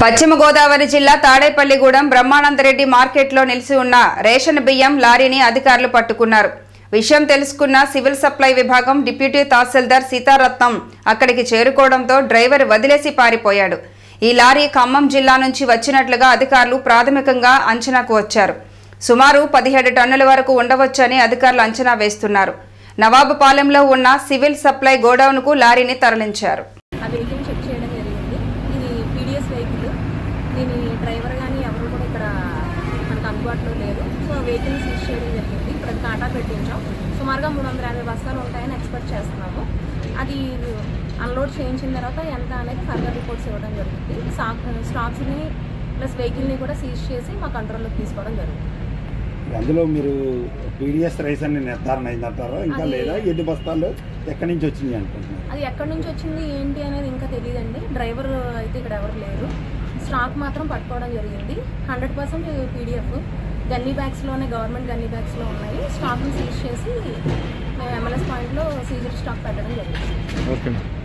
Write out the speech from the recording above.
పశ్చిమ గోదావరి జిల్లా తాడేపల్లిగూడెం బ్రహ్మానందరెడ్డి మార్కెట్లో నిలిచి ఉన్న రేషన్ బియ్యం లారీని అధికారులు పట్టుకున్నారు విషయం తెలుసుకున్న సివిల్ సప్లై విభాగం డిప్యూటీ తహసీల్దార్ సీతారత్నం అక్కడికి చేరుకోవడంతో డ్రైవర్ వదిలేసి పారిపోయాడు ఈ లారీ ఖమ్మం జిల్లా నుంచి వచ్చినట్లుగా అధికారులు ప్రాథమికంగా అంచనాకు వచ్చారు సుమారు పదిహేడు టన్నుల వరకు ఉండవచ్చని అధికారులు అంచనా వేస్తున్నారు నవాబుపాలెంలో ఉన్న సివిల్ సప్లై గోడౌన్కు లారీని తరలించారు ఆ వెహికల్ చెక్ చేయడం జరిగింది ఇది పీడిఎస్ వెహికల్ దీని డ్రైవర్ కానీ ఎవరు కూడా ఇక్కడ మనకు అందుబాటులో లేరు సో వెహికల్ సీజ్ చేయడం జరిగింది ఇప్పుడు అది కాటా పెట్టించాం సుమారుగా మూడు వందల యాభై బస్తాలు ఉంటాయని ఎక్స్పెక్ట్ చేస్తున్నాము అది అన్లోడ్ చేయించిన తర్వాత ఎంత అనేది ఫర్దర్ రిపోర్ట్స్ ఇవ్వడం జరుగుతుంది స్టాక్ స్టాక్స్ని ప్లస్ వెహికల్ని కూడా సీజ్ చేసి మా కంట్రోల్లోకి తీసుకోవడం జరుగుతుంది అందులో మీరు పీడిఎస్ రైస్ అని నిర్ధారణ అయిందంటారా ఇంకా అది- లేదా ఎన్ని బస్తాలు ఎక్కడి నుంచి వచ్చింది అనుకుంటున్నారు అది ఎక్కడి నుంచి వచ్చింది ఏంటి అనేది ఇంకా తెలియదండి డ్రైవర్ అయితే ఇక్కడ ఎవరు లేరు స్టాక్ మాత్రం పట్టుకోవడం జరిగింది హండ్రెడ్ పర్సెంట్ పీడిఎఫ్ గన్నీ బ్యాగ్స్లోనే గవర్నమెంట్ గన్నీ బ్యాగ్స్లో ఉన్నాయి స్టాక్ని సీజ్ చేసి మేము ఎంఎల్ఎస్ పాయింట్లో సీజర్ స్టాక్ పెట్టడం జరిగింది ఓకే మేడం